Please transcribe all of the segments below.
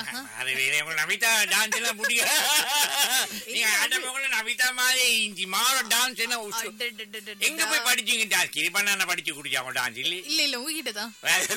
அது வேற உங்க நமிதா டான்ஸ் எல்லாம் பிடிக்கும் நீங்க ஆட்ட போகல நமிதா மாதிரி இஞ்சி மாற டான்ஸ் என்ன உசு. அடடடடடடா. எங்க போய் படிச்சீங்க டான்ஸ் கிரிப்பண்ணா படிச்சு குடிச்சாங்க டான்ஸ் இல்ல இல்ல இல்ல உங்ககிட்ட தான்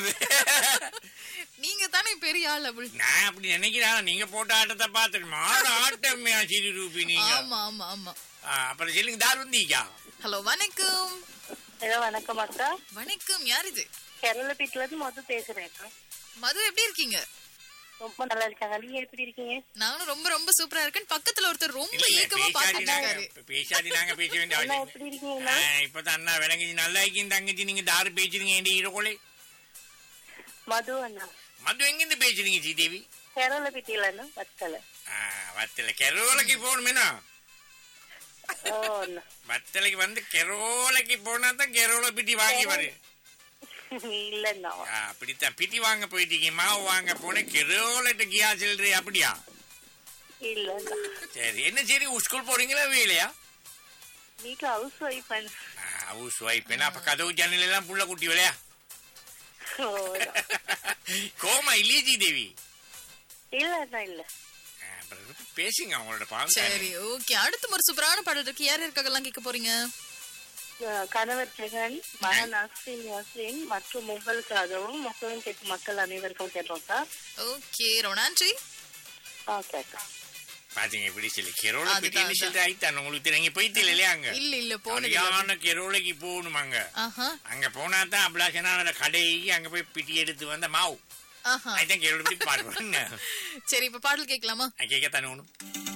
நீங்க தானே பெரிய ஆள் அப்படி நான் அப்படி நினைக்கிறேன் நீங்க போட்ட ஆட்டத்தை பார்த்துட்டு மாற ஆட்டமே சிறு ரூபி நீங்க ஆமா ஆமா ஆமா ஆ, அப்புறம் சொல்லுங்க தார் வந்தீங்க ஹலோ வணக்கம் ஹலோ வணக்கம் அக்கா வணக்கம் யார் இது கேரளப்பீட்டுல இருந்து மொத்த பேசுறேன் அக்கா மது எப்படி இருக்கீங்க ரொம்ப நல்லா இருக்காங்க நீங்க எப்படி இருக்கீங்க நானும் ரொம்ப ரொம்ப சூப்பரா இருக்கேன் பக்கத்துல ஒருத்தர் ரொம்ப இல்ல, இல்ல, ஏக்கமா பேசாதி பாத்துட்டு நாங்க இருக்காரு பேசாதி நாங்க பேச வேண்டிய அண்ணா அவசியம் எப்படி இருக்கீங்களா ஆ, இப்பதான் அண்ணா விளங்குச்சு நல்லா இருக்கீங்க தங்கச்சி நீங்க தாரு பேசுறீங்க என் ஈரோகோலை மது அண்ணா மது எங்கிருந்து பேசுறீங்க ஸ்ரீதேவி கேரளப்பீட்டில இருந்து வத்தல ஆ, வத்தல கெரோலைக்கு போகணுமேனா ஓ அண்ணா வத்தலைக்கு வந்து கெரோலைக்கு போனா தான் கெரோலை பிட்டி வாங்கி வரு இல்லண்ணா ஆ, அப்படித்தான் பிட்டி வாங்க போயிட்டீங்க மாவு வாங்க போனேன் கெரோலைட்டு கியா சில்லறை அப்படியா இல்லண்ணா சரி என்ன சரி ஸ்கூல் போறீங்களா வேலையா வீட்டுல ஹவுஸ் ஒய்ஃப் ஹவுஸ் ஒய்ஃப் என்ன அப்ப கதவு ஜன்னல் எல்லாம் புள்ள குட்டி விளையா ஓ அண்ணா. கோமா இல்லையே தேவி இல்லண்ணா இல்ல ஆ, அப்புறம் பேசுங்க அவங்களோட பாவம் சரி ஓகே அடுத்த ஒரு சூப்பரான பாடல் இருக்கு யார் இருக்காங்கலாம் கேட்க போறீங்க அஹ் கணவர் ஜெகன் மகன் அஸ்வின் யாஸ்ரின் மற்றும் உங்களுக்காகவும் மக்களும் கேட்கும் மக்கள் அனைவருக்கும் கேட்டோம்க்கா ஓகே ரொம்ப நன்றி ஓகே அக்கா பாத்தீங்க இப்படி சொல்லி கெரோல அதுதான், பிட்டி அதுதான். சொல்லிட்டு ஆயிட்டான் உங்களுக்கு தெரியும் இங்க போயிட்டு இல்லையா அங்க இல்ல இல்ல போனது இல்ல. சரியான கெரோலைக்கு போகணுமாங்க ஆஹா அங்க போனா தான் அபிலாஷனா கடைக்கு அங்க போய் பிட்டி எடுத்து வந்த மாவு ஆஹா அதுதான் கெரோல பிட்டி பாடுவாங்க சரி இப்ப பாடல் கேட்கலாமா கேட்கத்தானே ஒண்ணும்